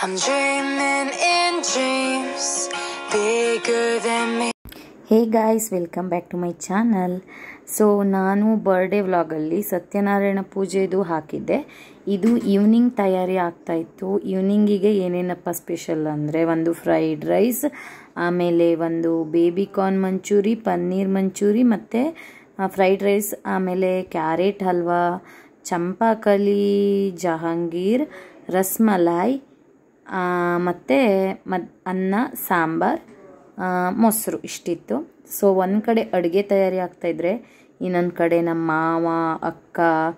I'm dreaming in dreams bigger than me. Hey guys welcome back to my channel so ನಾನು birthday ವ್ಲಾಗಲ್ಲಿ ಸತ್ಯನಾರಾಯಣ ಪೂಜೆದು ಹಾಕಿದ್ದೆ ಇದು evening ತಯಾರಿ ಆಗ್ತಾ ಇತ್ತು ಈವ್ನಿಂಗಿಗೆ ಏನೇನಪ್ಪ ಸ್ಪೆಷಲ್ ಅಂದರೆ ಒಂದು ಫ್ರೈಡ್ ರೈಸ್ ಆಮೇಲೆ ಒಂದು ಬೇಬಿ ಕಾರ್ನ್ ಮಂಚೂರಿ ಪನ್ನೀರ್ ಮಂಚೂರಿ ಮತ್ತು ಫ್ರೈಡ್ ರೈಸ್ ಆಮೇಲೆ ಕ್ಯಾರೆಟ್ ಹಲ್ವಾ ಚಂಪಾಕಲಿ ಜಹಾಂಗೀರ್ ರಸ್ಮಲಾಯ್ ಮತ್ತು ಮದ್ ಅನ್ನ ಸಾಂಬಾರ್ ಆ, ಮೊಸರು ಇಷ್ಟಿತ್ತು ಸೊ ಒಂದು ಕಡೆ ಅಡುಗೆ ತಯಾರಿ ಆಗ್ತಾಯಿದ್ರೆ ಇನ್ನೊಂದು ಕಡೆ ನಮ್ಮ ಮಾವ ಅಕ್ಕ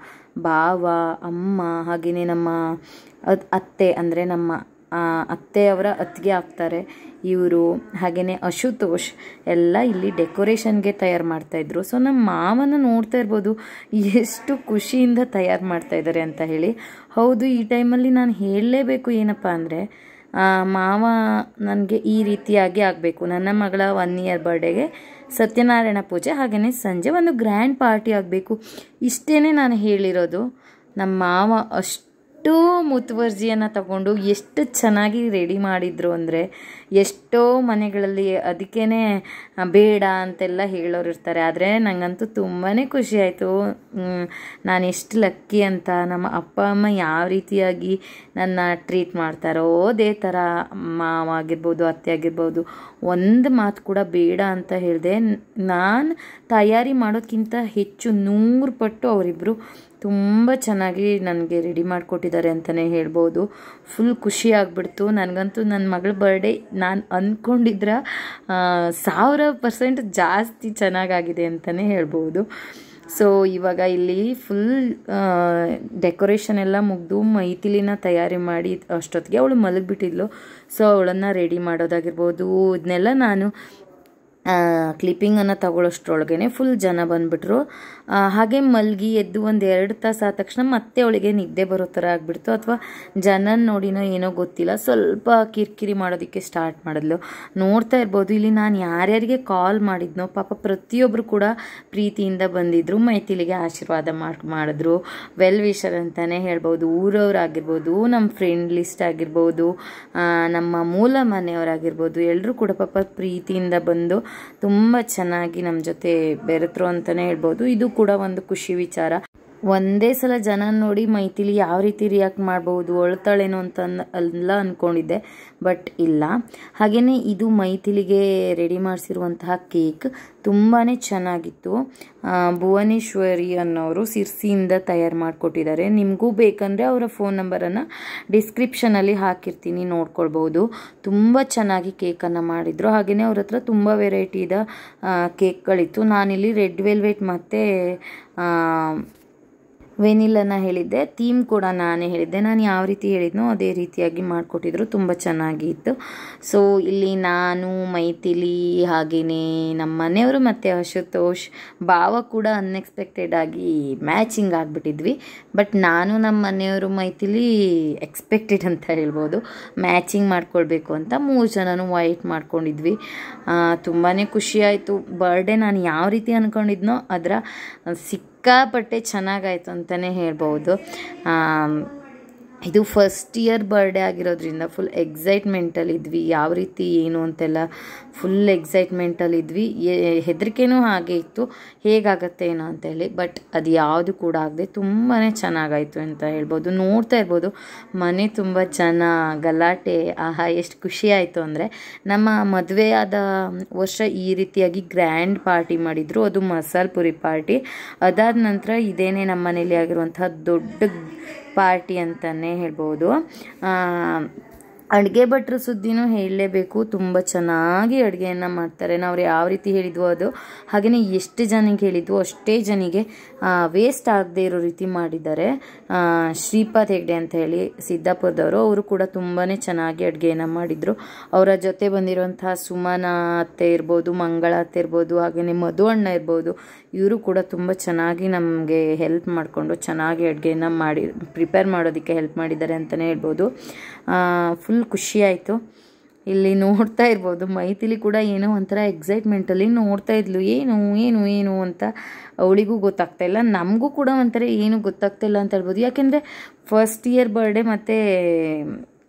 ಭಾವ ಅಮ್ಮ ಹಾಗೆಯೇ ನಮ್ಮ ಅದ್- ಅತ್ತೆ ಅಂದರೆ ನಮ್ಮ ಆ, ಅತ್ತೆಯವರ ಅತ್ತಿಗೆ ಆಗ್ತಾರೆ ಇವರು ಹಾಗೆಯೇ ಅಶುತೋಷ್ ಎಲ್ಲ ಇಲ್ಲಿ ಡೆಕೋರೇಷನ್ಗೆ ತಯಾರು ಮಾಡ್ತಾಯಿದ್ರು ಸೊ ನಮ್ಮ ಮಾವನ ನೋಡ್ತಾ ಇರ್ಬೋದು ಎಷ್ಟು ಖುಷಿಯಿಂದ ತಯಾರು ಮಾಡ್ತಾ ಇದ್ದಾರೆ ಅಂತ ಹೇಳಿ ಹೌದು ಈ ಟೈಮಲ್ಲಿ ನಾನು ಹೇಳಲೇಬೇಕು ಏನಪ್ಪ ಅಂದರೆ ಮಾವ ನನಗೆ ಈ ರೀತಿಯಾಗಿ ಆಗಬೇಕು ನನ್ನ ಮಗಳ ಒನ್ ಇಯರ್ ಬರ್ಡೇಗೆ ಸತ್ಯನಾರಾಯಣ ಪೂಜೆ ಹಾಗೆಯೇ ಸಂಜೆ ಒಂದು ಗ್ರ್ಯಾಂಡ್ ಪಾರ್ಟಿ ಆಗಬೇಕು ಇಷ್ಟೇ ನಾನು ಹೇಳಿರೋದು ನಮ್ಮ ಮಾವ ಅಷ್ಟು ಮುತುವರ್ಜಿಯನ್ನು ತಗೊಂಡು ಎಷ್ಟು ಚೆನ್ನಾಗಿ ರೆಡಿ ಮಾಡಿದ್ರು ಅಂದರೆ ಎಷ್ಟೋ ಮನೆಗಳಲ್ಲಿ ಅದಕ್ಕೇ ಬೇಡ ಅಂತೆಲ್ಲ ಹೇಳೋರು ಇರ್ತಾರೆ ಆದರೆ ನನಗಂತೂ ತುಂಬಾ ಖುಷಿ ಆಯಿತು ನಾನು ಎಷ್ಟು ಲಕ್ಕಿ ಅಂತ ನಮ್ಮ ಅಪ್ಪ ಅಮ್ಮ ಯಾವ ರೀತಿಯಾಗಿ ನನ್ನ ಟ್ರೀಟ್ ಮಾಡ್ತಾರೋ ಅದೇ ಥರ ಮಾವ ಆಗಿರ್ಬೋದು ಅತ್ತೆ ಆಗಿರ್ಬೋದು ಒಂದು ಮಾತು ಕೂಡ ಬೇಡ ಅಂತ ಹೇಳಿದೆ ನಾನು ತಯಾರಿ ಮಾಡೋದಕ್ಕಿಂತ ಹೆಚ್ಚು ನೂರು ಪಟ್ಟು ಅವರಿಬ್ಬರು ತುಂಬ ಚೆನ್ನಾಗಿ ನನಗೆ ರೆಡಿ ಮಾಡಿಕೊಟ್ಟಿದ್ದಾರೆ ಅಂತಲೇ ಹೇಳ್ಬೋದು ಫುಲ್ ಖುಷಿ ಆಗಿಬಿಡ್ತು ನನಗಂತೂ ನನ್ನ ಮಗಳ ಬರ್ಡೇ ನಾನು ಅಂದ್ಕೊಂಡಿದ್ರ ಆ, ಸಾವಿರ ಪರ್ಸೆಂಟ್ ಜಾಸ್ತಿ ಚೆನ್ನಾಗಾಗಿದೆ ಅಂತಲೇ ಹೇಳ್ಬೋದು ಸೊ ಇವಾಗ ಇಲ್ಲಿ ಫುಲ್ ಡೆಕೋರೇಷನ್ ಎಲ್ಲ ಮುಗಿದು ಮೈಥಿಲಿನ ತಯಾರಿ ಮಾಡಿ ಅಷ್ಟೊತ್ತಿಗೆ ಅವಳು ಮಲಗಿಬಿಟ್ಟಿದ್ಲು ಸೊ ಅವಳನ್ನು ರೆಡಿ ಮಾಡೋದಾಗಿರ್ಬೋದು ಇದನ್ನೆಲ್ಲ ನಾನು ಕ್ಲಿಪ್ಪಿಂಗನ್ನು ತಗೊಳ್ಳೋಷ್ಟ್ರೊಳಗೇ ಫುಲ್ ಜನ ಬಂದುಬಿಟ್ರು ಹಾಗೆ ಮಲಗಿ ಎದ್ದು ಒಂದು ಎರಡು ತಾಸು ಆದ ತಕ್ಷಣ ಮತ್ತೆ ಅವಳಿಗೆ ನಿದ್ದೆ ಬರೋ ಥರ ಆಗಿಬಿಡ್ತು ಅಥವಾ ಜನನ ನೋಡಿನೋ ಏನೋ ಗೊತ್ತಿಲ್ಲ ಸ್ವಲ್ಪ ಕಿರಿಕಿರಿ ಮಾಡೋದಕ್ಕೆ ಸ್ಟಾರ್ಟ್ ಮಾಡಿದ್ಲು ನೋಡ್ತಾ ಇರ್ಬೋದು ಇಲ್ಲಿ ನಾನು ಯಾರ್ಯಾರಿಗೆ ಕಾಲ್ ಮಾಡಿದ್ನೋ ಪಾಪ ಪ್ರತಿಯೊಬ್ಬರು ಕೂಡ ಪ್ರೀತಿಯಿಂದ ಬಂದಿದ್ದರು ಮೈಥಿಲಿಗೆ ಆಶೀರ್ವಾದ ಮಾಡಿ ಮಾಡಿದ್ರು ವೆಲ್ ವಿಶರ್ ಅಂತಲೇ ಹೇಳ್ಬೋದು ಊರವರಾಗಿರ್ಬೋದು ನಮ್ಮ ಫ್ರೆಂಡ್ ಲಿಸ್ಟ್ ಆಗಿರ್ಬೋದು ಆ, ನಮ್ಮ ಮೂಲ ಮನೆಯವರಾಗಿರ್ಬೋದು ಎಲ್ಲರೂ ಕೂಡ ಪಾಪ ಪ್ರೀತಿಯಿಂದ ಬಂದು ತುಂಬ ಚೆನ್ನಾಗಿ ನಮ್ಮ ಜೊತೆ ಬೆರೆತರು ಅಂತಲೇ ಹೇಳ್ಬೋದು ಇದು ಕೂಡ ಒಂದು ಖುಷಿ ವಿಚಾರ ಒಂದೇ ಸಲ ಜನ ನೋಡಿ ಮೈಥಿಲಿ ಯಾವ ರೀತಿ ರಿಯಾಕ್ಟ್ ಮಾಡ್ಬೋದು ಅಳ್ತಾಳೇನೋ ಅಂತ ಅನ್- ಎಲ್ಲ ಅಂದ್ಕೊಂಡಿದ್ದೆ ಬಟ್ ಇಲ್ಲ ಹಾಗೆಯೇ ಇದು ಮೈಥಿಲಿಗೆ ರೆಡಿ ಮಾಡಿಸಿರುವಂತಹ ಕೇಕ್ ತುಂಬಾ ಚೆನ್ನಾಗಿತ್ತು ಆ, ಭುವನೇಶ್ವರಿ ಅನ್ನೋರು ಸಿರ್ಸಿಯಿಂದ ತಯಾರು ಮಾಡಿಕೊಟ್ಟಿದ್ದಾರೆ ನಿಮಗೂ ಬೇಕಂದರೆ ಅವರ ಫೋನ್ ನಂಬರನ್ನು ಡಿಸ್ಕ್ರಿಪ್ಷನಲ್ಲಿ ಹಾಕಿರ್ತೀನಿ ನೋಡ್ಕೊಳ್ಬೋದು ತುಂಬ ಚೆನ್ನಾಗಿ ಕೇಕನ್ನು ಮಾಡಿದರು ಹಾಗೆಯೇ ಅವ್ರ ಹತ್ರ ತುಂಬ ವೆರೈಟಿದ ಕೇಕ್ಗಳಿತ್ತು ನಾನಿಲ್ಲಿ ರೆಡ್ ವೆಲ್ವೆಟ್ ಮತ್ತು ವೆನಿಲನ ಹೇಳಿದ್ದೆ ಥೀಮ್ ಕೂಡ ನಾನೇ ಹೇಳಿದ್ದೆ ನಾನು ಯಾವ ರೀತಿ ಹೇಳಿದ್ನೋ ಅದೇ ರೀತಿಯಾಗಿ ಮಾಡಿಕೊಟ್ಟಿದ್ರು ತುಂಬ ಚೆನ್ನಾಗಿತ್ತು ಸೊ ಇಲ್ಲಿ ನಾನು ಮೈಥಿಲಿ ಹಾಗೆಯೇ ನಮ್ಮ ಮನೆಯವರು ಮತ್ತು ಅಶುತೋಷ್ ಭಾವ ಕೂಡ ಅನ್ಎಕ್ಸ್ಪೆಕ್ಟೆಡ್ ಆಗಿ ಮ್ಯಾಚಿಂಗ್ ಆಗಿಬಿಟ್ಟಿದ್ವಿ ಬಟ್ ನಾನು ನಮ್ಮ ಮನೆಯವರು ಮೈಥಿಲಿ ಎಕ್ಸ್ಪೆಕ್ಟೆಡ್ ಅಂತ ಹೇಳ್ಬೋದು ಮ್ಯಾಚಿಂಗ್ ಮಾಡ್ಕೊಳ್ಬೇಕು ಅಂತ ಮೂರು ಜನನು ವೈಟ್ ಮಾಡ್ಕೊಂಡಿದ್ವಿ ತುಂಬಾ ಖುಷಿ ಆಯಿತು ಬರ್ಡೇ ನಾನು ಯಾವ ರೀತಿ ಅಂದ್ಕೊಂಡಿದ್ನೋ ಅದರ ಸಿಕ್ಕಾಪಟ್ಟೆ ಚೆನ್ನಾಗಾಯಿತು ಅಂತಲೇ ಹೇಳ್ಬೋದು ಆಮ್, ಇದು ಫಸ್ಟ್ ಇಯರ್ ಬರ್ಡೇ ಆಗಿರೋದ್ರಿಂದ ಫುಲ್ ಎಕ್ಸೈಟ್ಮೆಂಟಲ್ಲಿದ್ವಿ ಯಾವ ರೀತಿ ಏನು ಅಂತೆಲ್ಲ ಫುಲ್ ಎಕ್ಸೈಟ್ಮೆಂಟಲ್ಲಿದ್ವಿ ಹೆದರಿಕೆನೂ ಹಾಗೆ ಇತ್ತು ಹೇಗಾಗತ್ತೆ ಏನೋ ಅಂತೇಳಿ ಬಟ್ ಅದು ಯಾವುದು ಕೂಡ ಆಗದೆ ತುಂಬಾ ಚೆನ್ನಾಗಾಯಿತು ಅಂತ ಹೇಳ್ಬೋದು ನೋಡ್ತಾ ಇರ್ಬೋದು ಮನೆ ತುಂಬ ಜನ ಗಲಾಟೆ ಆಹಾ ಎಷ್ಟು ಖುಷಿ ಆಯಿತು ಅಂದರೆ ನಮ್ಮ ಮದುವೆಯಾದ ವರ್ಷ ಈ ರೀತಿಯಾಗಿ ಗ್ರ್ಯಾಂಡ್ ಪಾರ್ಟಿ ಮಾಡಿದರು ಅದು ಮಸಾಲೆ ಪುರಿ ಪಾರ್ಟಿ ಅದಾದ ನಂತರ ಇದೇನೇ ನಮ್ಮ ಮನೇಲಿ ಆಗಿರುವಂತಹ ದೊಡ್ಡ ಪಾರ್ಟಿ ಅಂತಲೇ ಹೇಳ್ಬೋದು ಅಡುಗೆ ಭಟ್ರ ಸುದ್ದಿನೂ ಹೇಳಲೇಬೇಕು ತುಂಬ ಚೆನ್ನಾಗಿ ಅಡುಗೆಯನ್ನು ಮಾಡ್ತಾರೆ ನಾವು ಯಾವ ರೀತಿ ಹೇಳಿದ್ವೋ ಅದು ಹಾಗೆಯೇ ಎಷ್ಟು ಜನಕ್ಕೆ ಹೇಳಿದ್ವೋ ಅಷ್ಟೇ ಜನಿಗೆ ವೇಸ್ಟ್ ಆಗದೆ ಇರೋ ರೀತಿ ಮಾಡಿದ್ದಾರೆ ಆ, ಶ್ರೀಪಾದ್ ಹೆಗ್ಡೆ ಅಂತ ಹೇಳಿ ಸಿದ್ದಾಪುರದವರು ಅವರು ಕೂಡ ತುಂಬಾ ಚೆನ್ನಾಗಿ ಅಡುಗೆಯನ್ನು ಮಾಡಿದರು ಅವರ ಜೊತೆ ಬಂದಿರುವಂತಹ ಸುಮನ ಅತ್ತೆ ಇರ್ಬೋದು ಮಂಗಳ ಅತ್ತೆ ಇರ್ಬೋದು ಹಾಗೆಯೇ ಮಧು ಅಣ್ಣ ಇರ್ಬೋದು ಇವರು ಕೂಡ ತುಂಬ ಚೆನ್ನಾಗಿ ನಮಗೆ ಹೆಲ್ಪ್ ಮಾಡಿಕೊಂಡು ಚೆನ್ನಾಗಿ ಅಡುಗೆಯನ್ನು ಮಾಡಿ ಪ್ರಿಪೇರ್ ಮಾಡೋದಕ್ಕೆ ಹೆಲ್ಪ್ ಮಾಡಿದ್ದಾರೆ ಅಂತಲೇ ಹೇಳ್ಬೋದು ಫುಲ್ ಖುಷಿ ಆಯಿತು ಇಲ್ಲಿ ನೋಡ್ತಾ ಇರ್ಬೋದು ಮೈಥಿಲಿ ಕೂಡ ಏನೋ ಒಂಥರ ಎಕ್ಸೈಟ್ಮೆಂಟಲ್ಲಿ ನೋಡ್ತಾ ಇದ್ಲು ಏನು ಏನು ಏನು ಅಂತ ಅವಳಿಗೂ ಗೊತ್ತಾಗ್ತಾ ಇಲ್ಲ ನಮಗೂ ಕೂಡ ಒಂಥರ ಏನು ಗೊತ್ತಾಗ್ತಾ ಇಲ್ಲ ಅಂತ ಹೇಳ್ಬೋದು ಯಾಕೆಂದರೆ ಫಸ್ಟ್ ಇಯರ್ ಬರ್ಡೇ ಮತ್ತು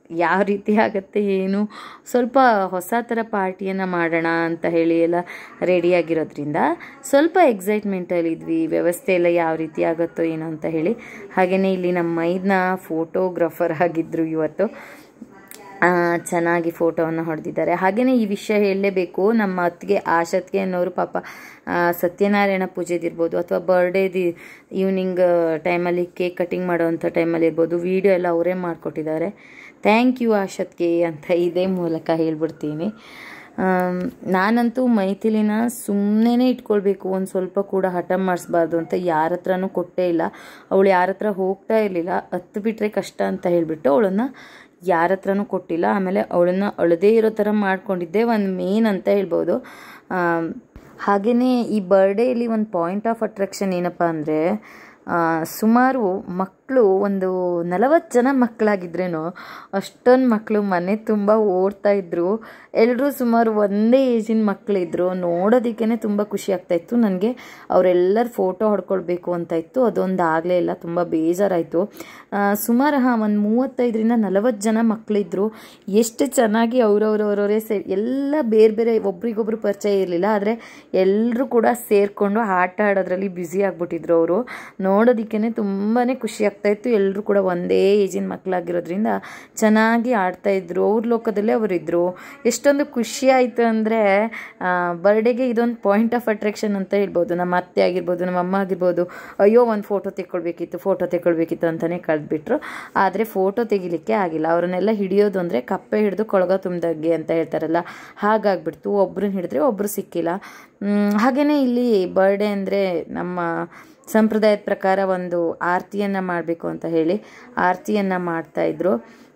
ಯಾವ ರೀತಿ ಆಗುತ್ತೆ ಏನು ಸ್ವಲ್ಪ ಹೊಸ ಥರ ಪಾರ್ಟಿಯನ್ನು ಮಾಡೋಣ ಅಂತ ಹೇಳಿ ಎಲ್ಲ ರೆಡಿಯಾಗಿರೋದ್ರಿಂದ ಸ್ವಲ್ಪ ಎಕ್ಸೈಟ್ಮೆಂಟಲ್ಲಿದ್ವಿ ವ್ಯವಸ್ಥೆ ಎಲ್ಲ ಯಾವ ರೀತಿ ಆಗುತ್ತೋ ಏನೋ ಅಂತ ಹೇಳಿ ಹಾಗೆಯೇ ಇಲ್ಲಿ ನಮ್ಮ ಮೈದ್ನ ಫೋಟೋಗ್ರಾಫರ್ ಆಗಿದ್ದರು ಇವತ್ತು ಆ, ಚೆನ್ನಾಗಿ ಫೋಟೋವನ್ನು ಹೊಡೆದಿದ್ದಾರೆ ಹಾಗೆಯೇ ಈ ವಿಷಯ ಹೇಳಲೇಬೇಕು ನಮ್ಮ ಅತ್ತಿಗೆ ಆಶತ್ಗೆ ಅನ್ನೋರು ಪಾಪ ಆ, ಸತ್ಯನಾರಾಯಣ ಪೂಜೆದಿರ್ಬೋದು ಅಥವಾ ಬರ್ಡೇದಿ ಈವ್ನಿಂಗ್ ಟೈಮಲ್ಲಿ ಕೇಕ್ ಕಟಿಂಗ್ ಮಾಡೋವಂಥ ಟೈಮಲ್ಲಿ ಇರ್ಬೋದು ವಿಡಿಯೋ ಎಲ್ಲ ಅವರೇ ಮಾಡಿಕೊಟ್ಟಿದ್ದಾರೆ ಥ್ಯಾಂಕ್ ಯು ಆಶತ್ಗೆ ಅಂತ ಇದೇ ಮೂಲಕ ಹೇಳ್ಬಿಡ್ತೀನಿ ಆಮ್, ನಾನಂತೂ ಮೈಥಿಲಿನ ಸುಮ್ಮನೆ ಇಟ್ಕೊಳ್ಬೇಕು ಒಂದು ಸ್ವಲ್ಪ ಕೂಡ ಹಠ ಮಾಡಿಸ್ಬಾರ್ದು ಅಂತ ಯಾರ ಹತ್ರನೂ ಕೊಟ್ಟೇ ಇಲ್ಲ ಅವಳು ಯಾರ ಹತ್ರ ಹೋಗ್ತಾ ಇರಲಿಲ್ಲ ಹತ್ತು ಬಿಟ್ಟರೆ ಕಷ್ಟ ಅಂತ ಹೇಳಿಬಿಟ್ಟು ಅವಳನ್ನು ಯಾರ ಹತ್ರನೂ ಕೊಟ್ಟಿಲ್ಲ ಆಮೇಲೆ ಅವಳನ್ನು ಅಳದೇ ಇರೋ ಥರ ಮಾಡ್ಕೊಂಡಿದ್ದೆ ಒಂದು ಮೇನ್ ಅಂತ ಹೇಳ್ಬೋದು ಆಮ್, ಹಾಗೆಯೇ ಈ ಬರ್ಡೇಲಿ ಒಂದು ಪಾಯಿಂಟ್ ಆಫ್ ಅಟ್ರಾಕ್ಷನ್ ಏನಪ್ಪ ಅಂದರೆ ಸುಮಾರು ಮಕ್ಕಳು ಒಂದು ನಲವತ್ತು ಜನ ಮಕ್ಕಳಾಗಿದ್ರೇನೋ ಅಷ್ಟೊಂದು ಮಕ್ಕಳು ಮನೆ ತುಂಬ ಓಡ್ತಾ ಇದ್ರು ಎಲ್ಲರೂ ಸುಮಾರು ಒಂದೇ ಏಜಿನ ಮಕ್ಕಳಿದ್ರು ನೋಡೋದಕ್ಕೇ ತುಂಬ ಖುಷಿ ಆಗ್ತಾ ಇತ್ತು ನನಗೆ ಅವರೆಲ್ಲರ ಫೋಟೋ ಹೊಡ್ಕೊಳ್ಬೇಕು ಅಂತ ಇತ್ತು ಅದೊಂದು ಆಗಲೇ ಇಲ್ಲ ತುಂಬ ಬೇಜಾರಾಯಿತು ಸುಮಾರು ಹಾಂ ಒಂದು ಮೂವತ್ತೈದರಿಂದ ನಲವತ್ತು ಜನ ಮಕ್ಕಳಿದ್ರು ಎಷ್ಟು ಚೆನ್ನಾಗಿ ಅವರವರವರವರೇ ಸೇ ಎಲ್ಲ ಬೇರೆ ಬೇರೆ ಒಬ್ರಿಗೊಬ್ರು ಪರಿಚಯ ಇರಲಿಲ್ಲ ಆದರೆ ಎಲ್ಲರೂ ಕೂಡ ಸೇರಿಕೊಂಡು ಆಟ ಆಡೋದ್ರಲ್ಲಿ ಬ್ಯುಸಿ ಆಗಿಬಿಟ್ಟಿದ್ರು ಅವರು ನೋಡೋದಕ್ಕೇ ತುಂಬಾ ಖುಷಿ ಆಗ್ತಾ ಇತ್ತು ಎಲ್ಲರೂ ಕೂಡ ಒಂದೇ ಏಜಿನ ಮಕ್ಕಳಾಗಿರೋದ್ರಿಂದ ಚೆನ್ನಾಗಿ ಆಡ್ತಾ ಇದ್ರು ಅವ್ರ ಲೋಕದಲ್ಲೇ ಅವರಿದ್ದರು ಎಷ್ಟೊಂದು ಖುಷಿ ಆಯಿತು ಅಂದರೆ ಬರ್ಡೇಗೆ ಇದೊಂದು ಪಾಯಿಂಟ್ ಆಫ್ ಅಟ್ರಾಕ್ಷನ್ ಅಂತ ಹೇಳ್ಬೋದು ನಮ್ಮ ಅತ್ತೆ ಆಗಿರ್ಬೋದು ನಮ್ಮ ಅಮ್ಮ ಆಗಿರ್ಬೋದು ಅಯ್ಯೋ ಒಂದು ಫೋಟೋ ತೆಕ್ಕೊಳ್ಬೇಕಿತ್ತು ಫೋಟೋ ತೆಕ್ಕೊಳ್ಬೇಕಿತ್ತು ಅಂತಲೇ ಕಳೆದ್ಬಿಟ್ರು ಆದರೆ ಫೋಟೋ ತೆಗಿಲಿಕ್ಕೆ ಆಗಿಲ್ಲ ಅವ್ರನ್ನೆಲ್ಲ ಹಿಡಿಯೋದು ಅಂದರೆ ಕಪ್ಪೆ ಹಿಡಿದು ಕೊಳಗ ತುಂಬ್ದಾಗೆ ಅಂತ ಹೇಳ್ತಾರಲ್ಲ ಹಾಗಾಗ್ಬಿಡ್ತು ಒಬ್ರನ್ನ ಹಿಡಿದ್ರೆ ಒಬ್ಬರು ಸಿಕ್ಕಿಲ್ಲ ಹಾಗೆಯೇ ಇಲ್ಲಿ ಬರ್ಡೇ ಅಂದರೆ ನಮ್ಮ ಸಂಪ್ರದಾಯದ ಪ್ರಕಾರ ಒಂದು ಆರತಿಯನ್ನು ಮಾಡಬೇಕು ಅಂತ ಹೇಳಿ ಆರತಿಯನ್ನು ಮಾಡ್ತಾಯಿದ್ರು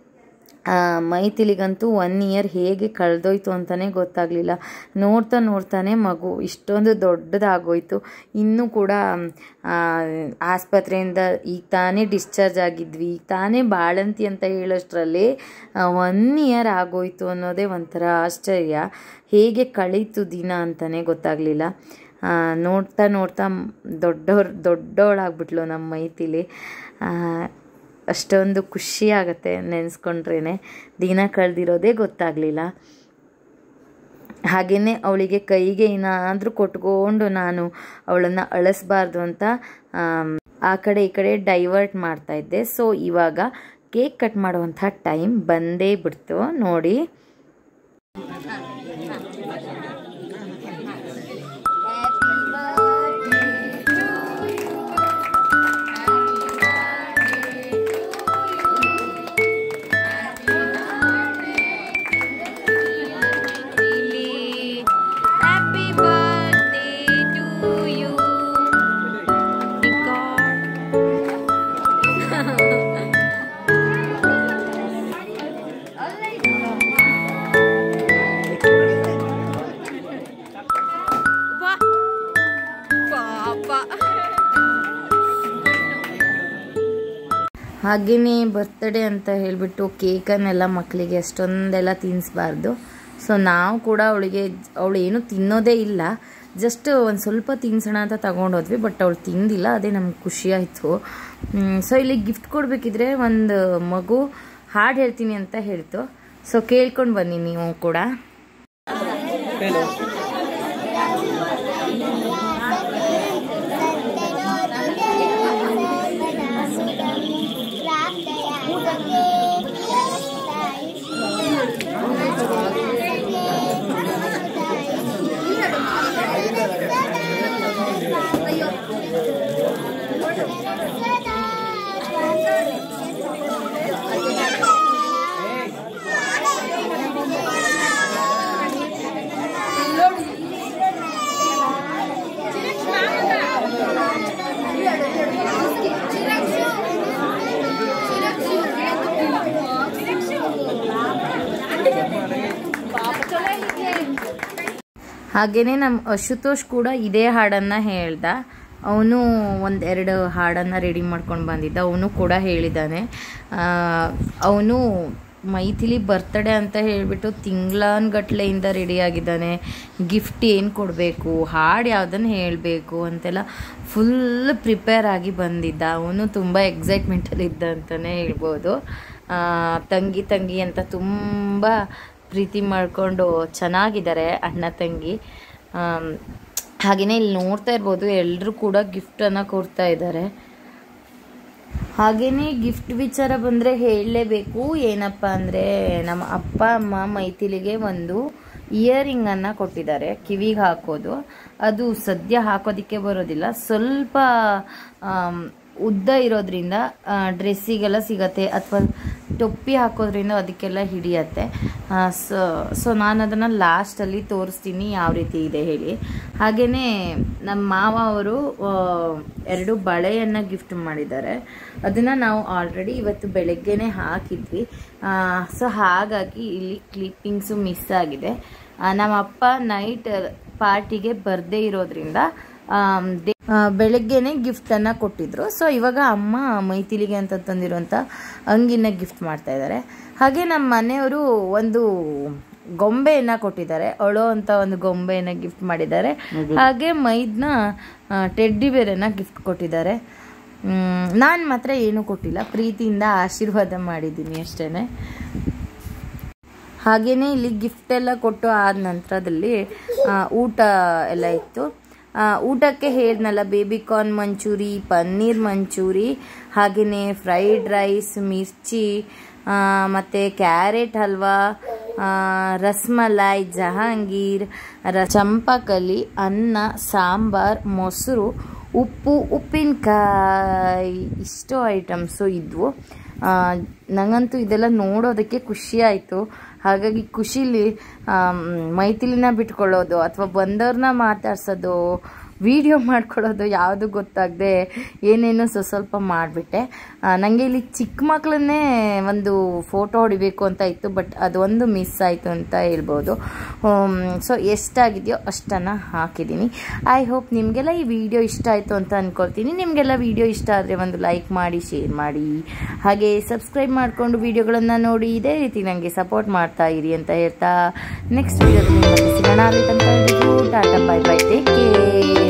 ಮೈಥಿಲಿಗಂತೂ ಒನ್ ಇಯರ್ ಹೇಗೆ ಕಳೆದೋಯ್ತು ಅಂತಲೇ ಗೊತ್ತಾಗಲಿಲ್ಲ ನೋಡ್ತಾ ನೋಡ್ತಾನೆ ಮಗು ಇಷ್ಟೊಂದು ದೊಡ್ಡದಾಗೋಯ್ತು ಇನ್ನೂ ಕೂಡ ಆ, ಆಸ್ಪತ್ರೆಯಿಂದ ಈಗ ತಾನೇ ಡಿಸ್ಚಾರ್ಜ್ ಆಗಿದ್ವಿ ಈಗ ತಾನೇ ಬಾಳಂತಿ ಅಂತ ಹೇಳೋಷ್ಟರಲ್ಲಿ ಒನ್ ಇಯರ್ ಆಗೋಯ್ತು ಅನ್ನೋದೇ ಒಂಥರ ಆಶ್ಚರ್ಯ ಹೇಗೆ ಕಳೀತು ದಿನ ಅಂತಲೇ ಗೊತ್ತಾಗಲಿಲ್ಲ ಆ, ನೋಡ್ತಾ ನೋಡ್ತಾ ದೊಡ್ಡವ್ರು ದೊಡ್ಡವಳಾಗ್ಬಿಟ್ಲು ನಮ್ಮ ಮೈತಿಲಿ ಆ, ಅಷ್ಟೊಂದು ಖುಷಿ ಆಗತ್ತೆ ನೆನೆಸ್ಕೊಂಡ್ರೇ ದಿನ ಕಳೆದಿರೋದೇ ಗೊತ್ತಾಗಲಿಲ್ಲ ಹಾಗೆಯೇ ಅವಳಿಗೆ ಕೈಗೆ ಏನಾದರೂ ಕೊಟ್ಕೊಂಡು ನಾನು ಅವಳನ್ನು ಅಳಿಸ್ಬಾರ್ದು ಅಂತ ಆಮ್, ಆ ಕಡೆ ಈ ಕಡೆ ಡೈವರ್ಟ್ ಮಾಡ್ತಾ ಇದ್ದೆ ಸೊ ಇವಾಗ ಕೇಕ್ ಕಟ್ ಮಾಡುವಂಥ ಟೈಮ್ ಬಂದೇ ಬಿಡ್ತು ನೋಡಿ Happy birthday to you. Papa. ಹಾಗೆಯೇ ಬರ್ತ್ಡೇ ಅಂತ ಹೇಳಿಬಿಟ್ಟು ಕೇಕನ್ನೆಲ್ಲ ಮಕ್ಕಳಿಗೆ ಅಷ್ಟೊಂದೆಲ್ಲ ತಿನ್ನಿಸ್ಬಾರ್ದು ಸೊ ನಾವು ಕೂಡ ಅವಳಿಗೆ ಅವಳು ಏನು ತಿನ್ನೋದೇ ಇಲ್ಲ ಜಸ್ಟ್ ಒಂದು ಸ್ವಲ್ಪ ತಿನ್ಸೋಣ ಅಂತ ತಗೊಂಡೋದ್ವಿ ಬಟ್ ಅವಳು ತಿಂದಿಲ್ಲ ಅದೇ ನಮ್ಗೆ ಖುಷಿ ಆಯಿತು ಸೊ ಇಲ್ಲಿ ಗಿಫ್ಟ್ ಕೊಡಬೇಕಿದ್ರೆ ಒಂದು ಮಗು ಹಾಡು ಹೇಳ್ತೀನಿ ಅಂತ ಹೇಳ್ತು ಸೊ ಕೇಳ್ಕೊಂಡು ಬನ್ನಿ ನೀವು ಕೂಡ ಹಾಗೆಯೇ ನಮ್ಮ ಅಶುತೋಷ್ ಕೂಡ ಇದೇ ಹಾಡನ್ನು ಹೇಳ್ದ ಅವನು ಒಂದೆರಡು ಹಾಡನ್ನು ರೆಡಿ ಮಾಡ್ಕೊಂಡು ಬಂದಿದ್ದ ಅವನು ಕೂಡ ಹೇಳಿದ್ದಾನೆ ಅವನು ಮೈಥಿಲಿ ಬರ್ತ್ಡೇ ಅಂತ ಹೇಳಿಬಿಟ್ಟು ತಿಂಗಳಾನ್ಗಟ್ಲೆಯಿಂದ ರೆಡಿ ಆಗಿದ್ದಾನೆ ಗಿಫ್ಟ್ ಏನು ಕೊಡಬೇಕು ಹಾಡು ಯಾವುದನ್ನು ಹೇಳಬೇಕು ಅಂತೆಲ್ಲ ಫುಲ್ ಪ್ರಿಪೇರ್ ಆಗಿ ಬಂದಿದ್ದ ಅವನು ತುಂಬ ಎಕ್ಸೈಟ್ಮೆಂಟಲ್ಲಿ ಇದ್ದ ಅಂತಲೇ ಹೇಳ್ಬೋದು ಆ, ತಂಗಿ ತಂಗಿ ಅಂತ ತುಂಬ ಪ್ರೀತಿ ಮಾಡಿಕೊಂಡು ಚೆನ್ನಾಗಿದ್ದಾರೆ ಅಣ್ಣ ತಂಗಿ ಆಮ್, ಹಾಗೆಯೇ ಇಲ್ಲಿ ನೋಡ್ತಾ ಇರ್ಬೋದು ಎಲ್ಲರೂ ಕೂಡ ಗಿಫ್ಟನ್ನು ಕೊಡ್ತಾ ಇದ್ದಾರೆ ಹಾಗೇನೆ ಗಿಫ್ಟ್ ವಿಚಾರ ಬಂದರೆ ಹೇಳಲೇಬೇಕು ಏನಪ್ಪ ಅಂದರೆ ನಮ್ಮ ಅಪ್ಪ ಅಮ್ಮ ಮೈಥಿಲಿಗೆ ಒಂದು ಇಯರಿಂಗನ್ನು ಕೊಟ್ಟಿದ್ದಾರೆ ಕಿವಿಗೆ ಹಾಕೋದು ಅದು ಸದ್ಯ ಹಾಕೋದಕ್ಕೆ ಬರೋದಿಲ್ಲ ಸ್ವಲ್ಪ ಆಮ್, ಉದ್ದ ಇರೋದ್ರಿಂದ ಡ್ರೆಸ್ಸಿಗೆಲ್ಲ ಸಿಗತ್ತೆ ಅಥವಾ ಟೊಪ್ಪಿ ಹಾಕೋದ್ರಿಂದ ಅದಕ್ಕೆಲ್ಲ ಹಿಡಿಯತ್ತೆ ಸೊ ಸೊ ನಾನು ಅದನ್ನು ಲಾಸ್ಟಲ್ಲಿ ತೋರಿಸ್ತೀನಿ ಯಾವ ರೀತಿ ಇದೆ ಹೇಳಿ ಹಾಗೆಯೇ ನಮ್ಮ ಮಾವ ಅವರು ಆ, ಎರಡು ಬಳೆಯನ್ನು ಗಿಫ್ಟ್ ಮಾಡಿದ್ದಾರೆ ಅದನ್ನು ನಾವು ಆಲ್ರೆಡಿ ಇವತ್ತು ಬೆಳಗ್ಗೆನೆ ಹಾಕಿದ್ವಿ ಸೊ ಹಾಗಾಗಿ ಇಲ್ಲಿ ಕ್ಲಿಪ್ಪಿಂಗ್ಸು ಮಿಸ್ ಆಗಿದೆ ಆ, ನಮ್ಮ ಅಪ್ಪ ನೈಟ್ ಪಾರ್ಟಿಗೆ ಬರದೇ ಇರೋದ್ರಿಂದ ಆಮ್, ದೇ- ಆ, ಬೆಳಗ್ಗೆನೆ ಗಿಫ್ಟನ್ನು ಕೊಟ್ಟಿದ್ರು ಸೊ ಇವಾಗ ಅಮ್ಮ ಮೈಥಿಲಿಗೆ ಅಂತ ತಂದಿರುವಂಥ ಅಂಗಿನ ಗಿಫ್ಟ್ ಮಾಡ್ತಾ ಇದ್ದಾರೆ ಹಾಗೆ ನಮ್ಮ ಮನೆಯವರು ಒಂದು ಗೊಂಬೆಯನ್ನು ಕೊಟ್ಟಿದ್ದಾರೆ ಅಳೋ ಅಂತ ಒಂದು ಗೊಂಬೆಯನ್ನು ಗಿಫ್ಟ್ ಮಾಡಿದ್ದಾರೆ ಹಾಗೆ ಮೈದ್ನ ಟೆಡ್ಡಿ ಬೇರನ್ನು ಗಿಫ್ಟ್ ಕೊಟ್ಟಿದ್ದಾರೆ ನಾನು ಮಾತ್ರ ಏನೂ ಕೊಟ್ಟಿಲ್ಲ ಪ್ರೀತಿಯಿಂದ ಆಶೀರ್ವಾದ ಮಾಡಿದ್ದೀನಿ ಅಷ್ಟೇ ಹಾಗೇನೆ ಇಲ್ಲಿ ಗಿಫ್ಟ್ ಎಲ್ಲ ಕೊಟ್ಟು ಆದ ನಂತರದಲ್ಲಿ ಆ, ಊಟ ಎಲ್ಲ ಇತ್ತು ಆ, ಊಟಕ್ಕೆ ಹೇಳಿದ್ನಲ್ಲ ಬೇಬಿ ಕಾರ್ನ್ ಮಂಚೂರಿ ಪನ್ನೀರ್ ಮಂಚೂರಿ ಹಾಗೆಯೇ ಫ್ರೈಡ್ ರೈಸ್ ಮಿರ್ಚಿ ಆ, ಮತ್ತೆ ಕ್ಯಾರೆಟ್ ಹಲ್ವಾ ಆ, ರಸ್ಮಲಾಯ್ ಜಹಾಂಗೀರ್ ರ ಚಂಪಾಕಲಿ ಅನ್ನ ಸಾಂಬಾರ್ ಮೊಸರು ಉಪ್ಪು ಉಪ್ಪಿನಕಾಯಿ ಇಷ್ಟು ಐಟಮ್ಸು ಇದ್ವು ಆ, ನಂಗಂತೂ ಇದೆಲ್ಲ ನೋಡೋದಕ್ಕೆ ಖುಷಿ ಆಯಿತು ಹಾಗಾಗಿ ಖುಷಿಲಿ ಆಮ್, ಮೈಥಿಲಿನ ಬಿಟ್ಕೊಳ್ಳೋದು ಅಥವಾ ಬಂದವ್ರನ್ನ ಮಾತಾಡ್ಸೋದು ವಿಡಿಯೋ ಮಾಡ್ಕೊಳ್ಳೋದು ಯಾವುದು ಗೊತ್ತಾಗದೆ ಏನೇನೋ ಸ್ವ ಸ್ವಲ್ಪ ಮಾಡಿಬಿಟ್ಟೆ ನನಗೆ ಇಲ್ಲಿ ಚಿಕ್ಕ ಮಕ್ಕಳನ್ನೇ ಒಂದು ಫೋಟೋ ಹೊಡಿಬೇಕು ಅಂತ ಇತ್ತು ಬಟ್ ಅದೊಂದು ಮಿಸ್ ಆಯಿತು ಅಂತ ಹೇಳ್ಬೋದು ಸೊ ಎಷ್ಟಾಗಿದೆಯೋ ಅಷ್ಟನ್ನು ಹಾಕಿದ್ದೀನಿ ಐ ಹೋಪ್ ನಿಮಗೆಲ್ಲ ಈ ವಿಡಿಯೋ ಇಷ್ಟ ಆಯಿತು ಅಂತ ಅಂದ್ಕೊಳ್ತೀನಿ ನಿಮಗೆಲ್ಲ ವಿಡಿಯೋ ಇಷ್ಟ ಆದರೆ ಒಂದು ಲೈಕ್ ಮಾಡಿ ಶೇರ್ ಮಾಡಿ ಹಾಗೆ ಸಬ್ಸ್ಕ್ರೈಬ್ ಮಾಡಿಕೊಂಡು ವಿಡಿಯೋಗಳನ್ನು ನೋಡಿ ಇದೇ ರೀತಿ ನನಗೆ ಸಪೋರ್ಟ್ ಮಾಡ್ತಾ ಇರಿ ಅಂತ ಹೇಳ್ತಾ ನೆಕ್ಸ್ಟ್ ವಿಡಿಯೋದಲ್ಲಿ ಮತ್ತೆ ಸಿಗೋಣ ಅಲ್ಲಿ ತನಕ tata bye bye take care